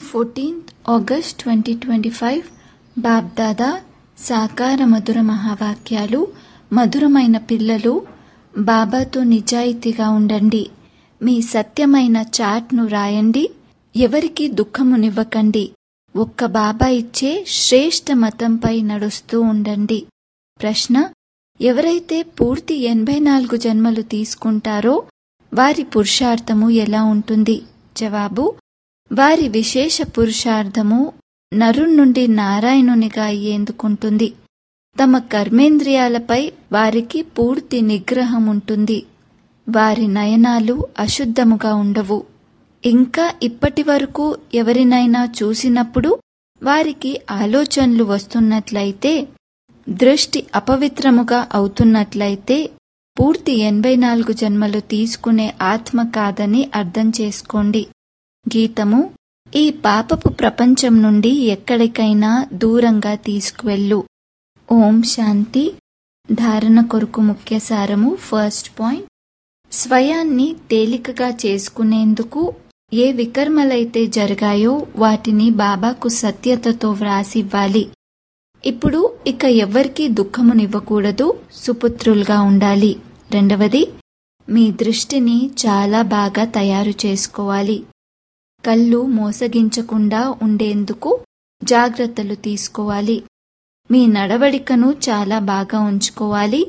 fourteenth August twenty twenty five Bapdada సాకార మధుర మహావాక్యాలు మధురమైన పిల్లలు బాబాతో నిజాయితీగా ఉండండి మీ సత్యమైన చాట్ను రాయండి ఎవరికి దుఃఖమునివ్వకండి ఒక్క బాబా ఇచ్చే శ్రేష్ఠ మతంపై నడుస్తూ ఉండండి ప్రశ్న ఎవరైతే పూర్తి ఎనభై నాలుగు జన్మలు తీసుకుంటారో వారి పురుషార్థము ఎలా ఉంటుంది జవాబు వారి విశేష పురుషార్థము నరుణ్ నుండి నారాయణునిగా అయ్యేందుకుంటుంది తమ కర్మేంద్రియాలపై వారికి పూర్తి నిగ్రహం ఉంటుంది వారి నయనాలు అశుద్ధముగా ఉండవు ఇంకా ఇప్పటి వరకు ఎవరినైనా చూసినప్పుడు వారికి ఆలోచనలు వస్తున్నట్లయితే దృష్టి అపవిత్రముగా అవుతున్నట్లయితే పూర్తి ఎనభై నాలుగు జన్మలు తీసుకునే ఆత్మ కాదని అర్థం చేసుకోండి గీతము ఈ పాపపు ప్రపంచం నుండి ఎక్కడికైనా దూరంగా తీసుకువెళ్ళు ఓం శాంతి ధారణ కొరకు ముఖ్య సారము ఫస్ట్ పాయింట్ స్వయాన్ని తేలికగా చేసుకునేందుకు ఏ వికర్మలైతే జరిగాయో వాటిని బాబాకు సత్యతతో వ్రాసివ్వాలి ఇప్పుడు ఇక ఎవ్వరికీ దుఃఖమునివ్వకూడదు సుపుత్రులుగా ఉండాలి రెండవది మీ దృష్టిని చాలా బాగా తయారు చేసుకోవాలి కళ్ళు మోసగించకుండా ఉండేందుకు జాగ్రత్తలు తీసుకోవాలి మీ నడవడికను చాలా బాగా ఉంచుకోవాలి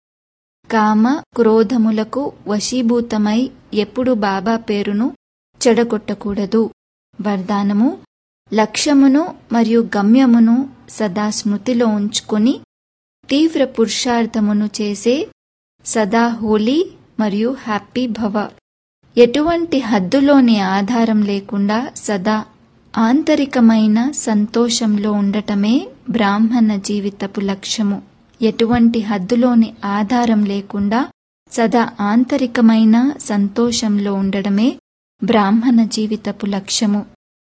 కామ క్రోధములకు వశీభూతమై ఎప్పుడు బాబా పేరును చెడగొట్టకూడదు వరదానము లక్ష్యమును మరియు గమ్యమును సదా స్మృతిలో ఉంచుకొని తీవ్ర పురుషార్థమును చేసే సదా హోలీ మరియు హ్యాపీ భవ ఎటువంటి హద్దులోని ఆధారం లేకుండా సదా ఆంతరికమైన సంతోషంలో ఉండటమే బ్రాహ్మణ జీవితపు లక్ష్యము ఎటువంటి హద్దులోని ఆధారం లేకుండా సదా ఆంతరికమైన సంతోషంలో ఉండడమే బ్రాహ్మణ జీవితపు లక్ష్యము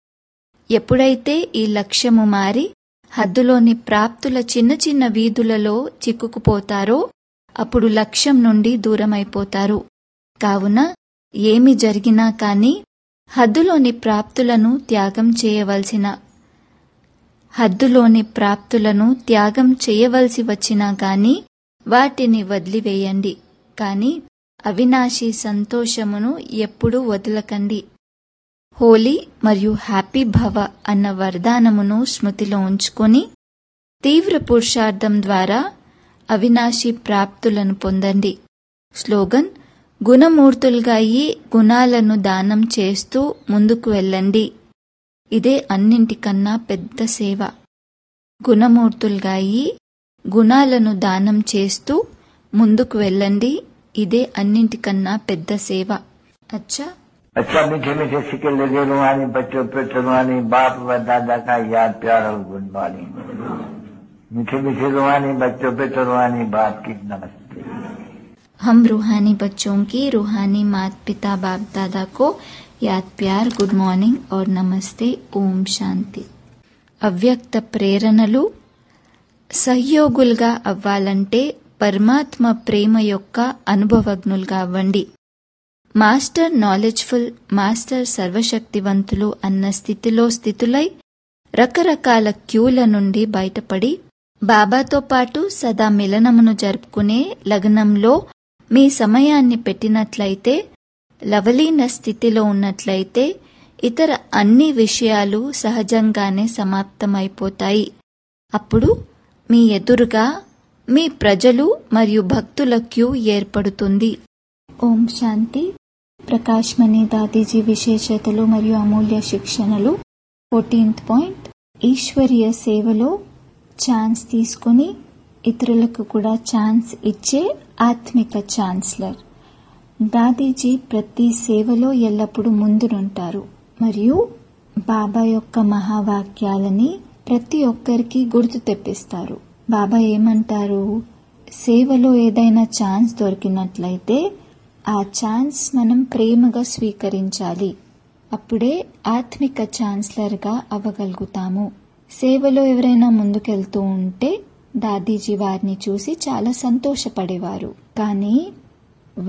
ఎప్పుడైతే ఈ లక్ష్యము మారి హద్దులోని ప్రాప్తుల చిన్న చిన్న వీధులలో చిక్కుకుపోతారో అప్పుడు లక్ష్యం నుండి దూరమైపోతారు కావున ఏమి జరిగినా కాని హద్దులోని ప్రాప్తులను త్యాగం చేయవలసిన హద్దులోని ప్రాప్తులను త్యాగం చేయవలసి వచ్చినా గాని వాటిని వదిలివేయండి కాని అవినాశి సంతోషమును ఎప్పుడూ వదలకండి హోలీ మరియు హ్యాపీ భవ అన్న వరదానమును స్మృతిలో ఉంచుకొని తీవ్ర పురుషార్థం ద్వారా అవినాశి ప్రాప్తులను పొందండి స్లోగన్ గుణమూర్తులుగా అయ్యి గుణాలను దానం చేస్తూ ముందుకు వెళ్ళండి ఇదే అన్నింటికన్నా పెద్ద సేవ గుణమూర్తులుగా అయ్యి గుణాలను దానం చేస్తూ ముందుకు వెళ్ళండి ఇదే అన్నింటికన్నా పెద్ద సేవ అచ్చా अच्छा मीठे मीठे सिक्के लगे रुहानी बच्चों पे रुहानी बाप व दादा का याद प्यार और गुड मॉर्निंग मीठे मीठे रुहानी बच्चों पे रुहानी बाप की नमस्ते हम रूहानी बच्चों की रूहानी माता पिता बाप दादा को याद प्यार గుడ్ మార్నింగ్ और నమస్తే ఓం శాంతి అవ్యక్త ప్రేరణలు సహయోగులుగా అవ్వాలంటే పరమాత్మ ప్రేమ యొక్క అనుభవజ్ఞులుగా అవ్వండి మాస్టర్ నాలెడ్జ్ఫుల్ మాస్టర్ సర్వశక్తివంతులు అన్న స్థితిలో స్థితులై రకరకాల క్యూల నుండి బయటపడి బాబాతో పాటు సదా మిలనమును జరుపుకునే లగ్నంలో మీ సమయాన్ని పెట్టినట్లయితే లవలీన స్థితిలో ఉన్నట్లయితే ఇతర అన్ని విషయాలు సహజంగానే సమాప్తమైపోతాయి అప్పుడు మీ ఎదురుగా మీ ప్రజలు మరియు భక్తుల క్యూ ఏర్పడుతుంది ఓం శాంతి ప్రకాష్ మణి దాదీజీ విశేషతలు మరియు అమూల్య శిక్షణలు ఫోర్టీన్త్ పాయింట్ ఈశ్వరీయ సేవలో ఛాన్స్ తీసుకుని ఇతరులకు కూడా ఛాన్స్ ఇచ్చే ఆత్మిక ఛాన్సలర్ దాదీజీ ప్రతి సేవలో ఎల్లప్పుడూ ముందునుంటారు మరియు బాబా యొక్క మహావాక్యాలని ప్రతి ఒక్కరికి గుర్తు తెప్పిస్తారు బాబా ఏమంటారు సేవలో ఏదైనా ఛాన్స్ దొరికినట్లయితే ఆ ఛాన్స్ మనం ప్రేమగా స్వీకరించాలి అప్పుడే ఆత్మిక ఛాన్సలర్గా అవ్వగలుగుతాము సేవలో ఎవరైనా ముందుకెళ్తూ ఉంటే దాదీజీ వారిని చూసి చాలా సంతోషపడేవారు కానీ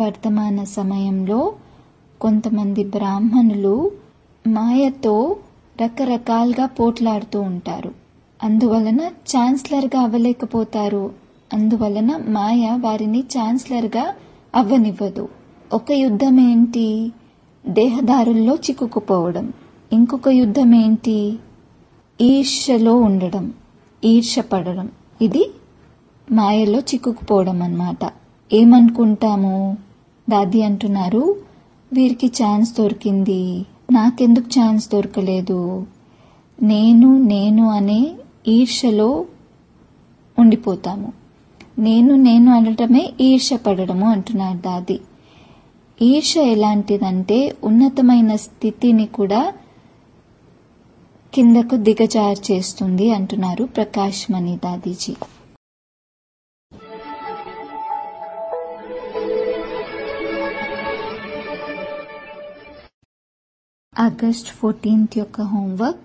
వర్తమాన సమయంలో కొంతమంది బ్రాహ్మణులు మాయతో రకరకాలుగా పోట్లాడుతూ ఉంటారు అందువలన ఛాన్సలర్గా అవ్వలేకపోతారు అందువలన మాయ వారిని ఛాన్సలర్గా అవ్వనివ్వదు ఒక యుద్ధం ఏంటి దేహదారుల్లో చిక్కుకుపోవడం ఇంకొక యుద్ధం ఏంటి ఈర్ష్యలో ఉండడం ఈర్ష పడడం ఇది మాయలో చిక్కుకుపోవడం అన్నమాట ఏమనుకుంటాము దాది అంటున్నారు వీరికి ఛాన్స్ దొరికింది నాకెందుకు ఛాన్స్ దొరకలేదు నేను నేను అనే ఈర్షలో ఉండిపోతాము నేను నేను అనటమే ఈర్ష పడడము అంటున్నారు దాది ఈర్ష ఎలాంటిదంటే ఉన్నతమైన స్థితిని కూడా కిందకు దిగజారు చేస్తుంది అంటున్నారు ప్రకాష్ మణి దాదీజీ ఆగస్ట్ ఫోర్టీన్త్ యొక్క హోంవర్క్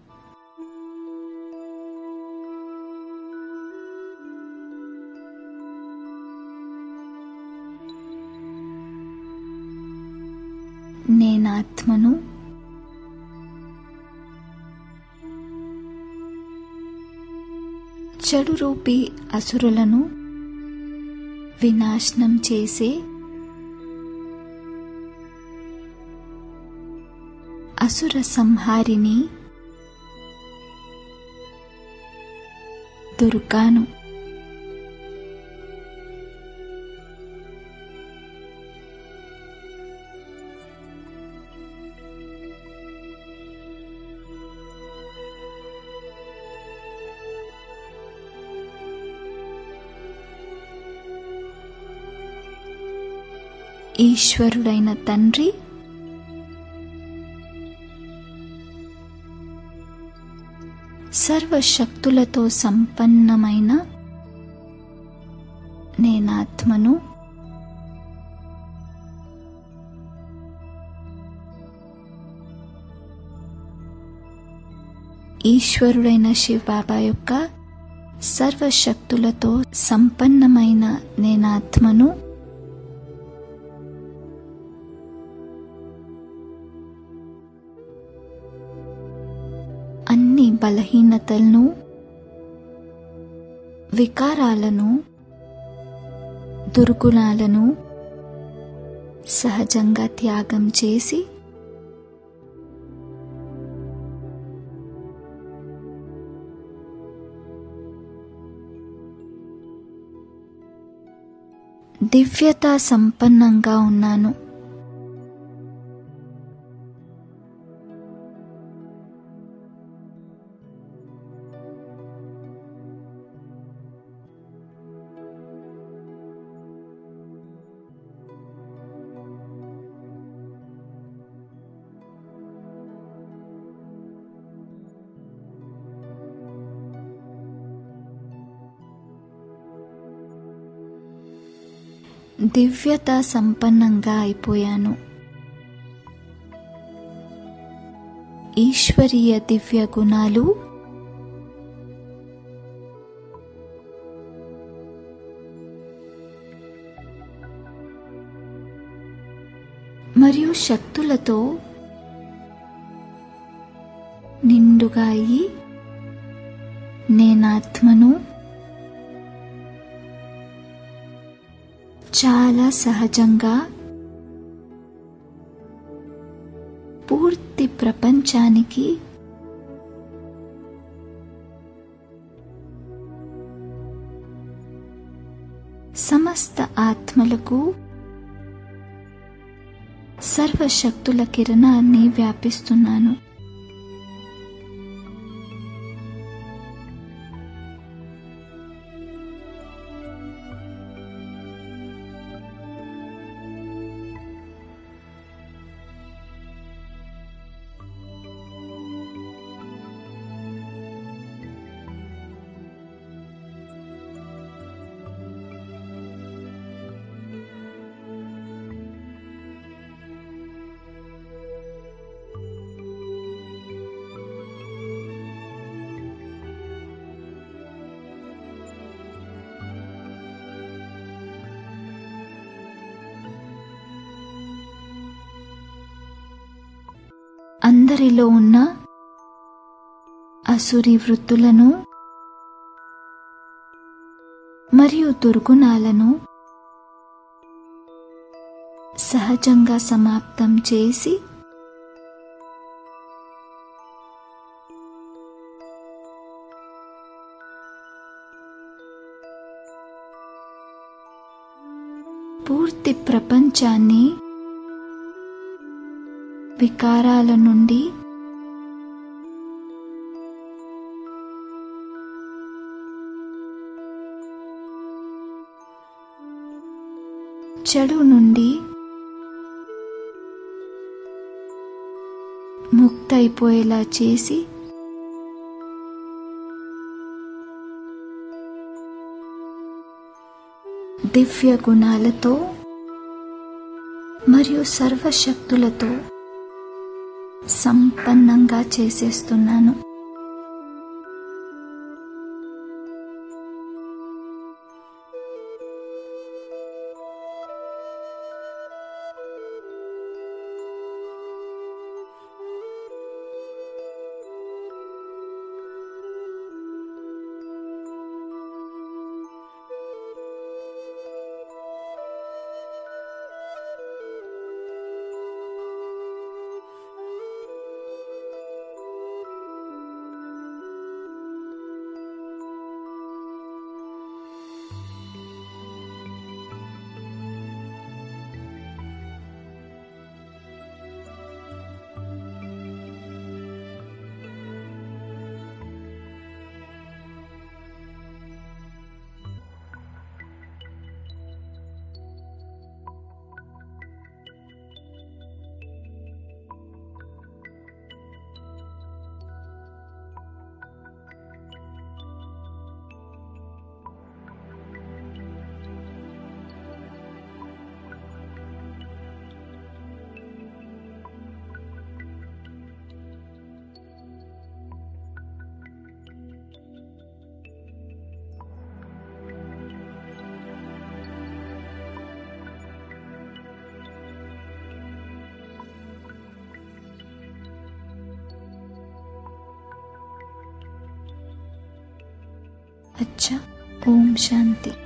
నేనాత్మను చెడు రూపి అసురులను వినాశనం చేసే అసుర సంహారిని దుర్గాను ఈశ్వరుడైన తండ్రి సర్వశక్తులతో సంపన్నమైన నేనాత్మను ఈశ్వరుడైన శివబాబా యొక్క సర్వశక్తులతో సంపన్నమైన నేనాత్మను అన్ని బలహీనతలను వికారాలను దుర్గుణాలను సహజంగా త్యాగం చేసి దివ్యత సంపన్నంగా ఉన్నాను దివ్యత సంపన్నంగా అయిపోయాను ఈశ్వరీయ దివ్య గుణాలు మరియు శక్తులతో నిండుగా అయి నేనాత్మను చాలా సహజంగా పూర్తి ప్రపంచానికి సమస్త ఆత్మలకు సర్వశక్తుల కిరణాన్ని వ్యాపిస్తున్నాను అందరిలో ఉన్న ఆసురి వృత్తులను మరియు దుర్గుణాలను సహజంగా సమాప్తం చేసి పూర్తి ప్రపంచాన్ని వికారాల నుండి చెడు నుండి ముక్తైపోయేలా చేసి దివ్య గుణాలతో మరియు సర్వశక్తులతో సంపన్నంగా చేసేస్తున్నాను अच्छा ओम शांति